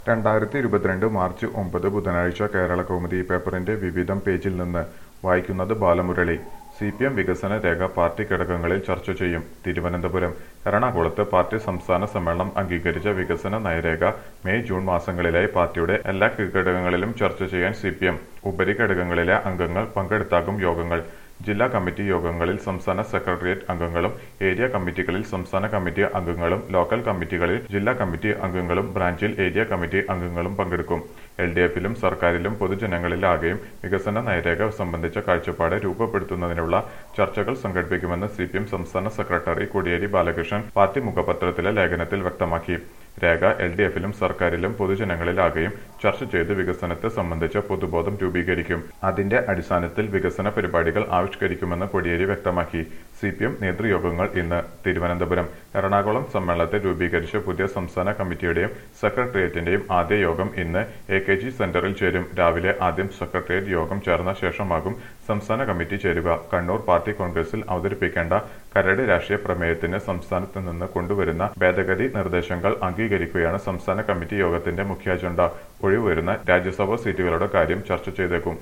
രണ്ടായിരത്തി ഇരുപത്തിരണ്ട് മാർച്ച് ഒമ്പത് ബുധനാഴ്ച കേരള കൗമുദി പേപ്പറിന്റെ വിവിധം പേജിൽ നിന്ന് വായിക്കുന്നത് ബാലമുരളി സി പി എം വികസന രേഖ പാർട്ടി ഘടകങ്ങളിൽ ചർച്ച ചെയ്യും തിരുവനന്തപുരം എറണാകുളത്ത് പാർട്ടി സംസ്ഥാന സമ്മേളനം അംഗീകരിച്ച വികസന നയരേഖ മെയ് ജൂൺ മാസങ്ങളിലായി പാർട്ടിയുടെ എല്ലാ കീഴ്ഘടകങ്ങളിലും ചർച്ച ചെയ്യാൻ സി പി എം ഉപരിഘടകങ്ങളിലെ അംഗങ്ങൾ പങ്കെടുത്താകും യോഗങ്ങൾ ജില്ലാ കമ്മിറ്റി യോഗങ്ങളിൽ സംസ്ഥാന സെക്രട്ടേറിയറ്റ് അംഗങ്ങളും ഏരിയ കമ്മിറ്റികളിൽ സംസ്ഥാന കമ്മിറ്റി അംഗങ്ങളും ലോക്കൽ കമ്മിറ്റികളിൽ ജില്ലാ കമ്മിറ്റി അംഗങ്ങളും ബ്രാഞ്ചിൽ ഏരിയ കമ്മിറ്റി അംഗങ്ങളും പങ്കെടുക്കും എൽ ഡി എഫിലും സർക്കാരിലും പൊതുജനങ്ങളിലാകെയും വികസന നയരേഖ സംബന്ധിച്ച കാഴ്ചപ്പാട് രൂപപ്പെടുത്തുന്നതിനുള്ള ചർച്ചകൾ സംഘടിപ്പിക്കുമെന്ന് സി പി എം സംസ്ഥാന സെക്രട്ടറി കോടിയേരി ബാലകൃഷ്ണൻ പാർട്ടി മുഖപത്രത്തിലെ ലേഖനത്തിൽ വ്യക്തമാക്കി രേഖ എൽ ഡി എഫിലും സർക്കാരിലും പൊതുജനങ്ങളിലാകെയും ചർച്ച ചെയ്ത് വികസനത്തെ സംബന്ധിച്ച പൊതുബോധം രൂപീകരിക്കും അതിന്റെ അടിസ്ഥാനത്തിൽ വികസന പരിപാടികൾ ആവിഷ്കരിക്കുമെന്ന് കോടിയേരി വ്യക്തമാക്കി സി പി എം നേതൃയോഗങ്ങൾ ഇന്ന് തിരുവനന്തപുരം എറണാകുളം സമ്മേളനത്തെ രൂപീകരിച്ച പുതിയ സംസ്ഥാന കമ്മിറ്റിയുടെയും സെക്രട്ടേറിയറ്റിന്റെയും ആദ്യ യോഗം ഇന്ന് എ കെ ജി സെന്ററിൽ ചേരും രാവിലെ ആദ്യം സെക്രട്ടേറിയറ്റ് യോഗം ചേർന്ന ശേഷമാകും സംസ്ഥാന കമ്മിറ്റി ചേരുക കണ്ണൂർ പാർട്ടി കോൺഗ്രസിൽ അവതരിപ്പിക്കേണ്ട കരട് രാഷ്ട്രീയ പ്രമേയത്തിന് സംസ്ഥാനത്ത് നിന്ന് കൊണ്ടുവരുന്ന ഭേദഗതി നിർദ്ദേശങ്ങൾ അംഗീകരിക്കുകയാണ് സംസ്ഥാന കമ്മിറ്റി യോഗത്തിന്റെ മുഖ്യ അജണ്ട ഒഴിവുവരുന്ന രാജ്യസഭാ സീറ്റുകളുടെ കാര്യം ചർച്ച ചെയ്തേക്കും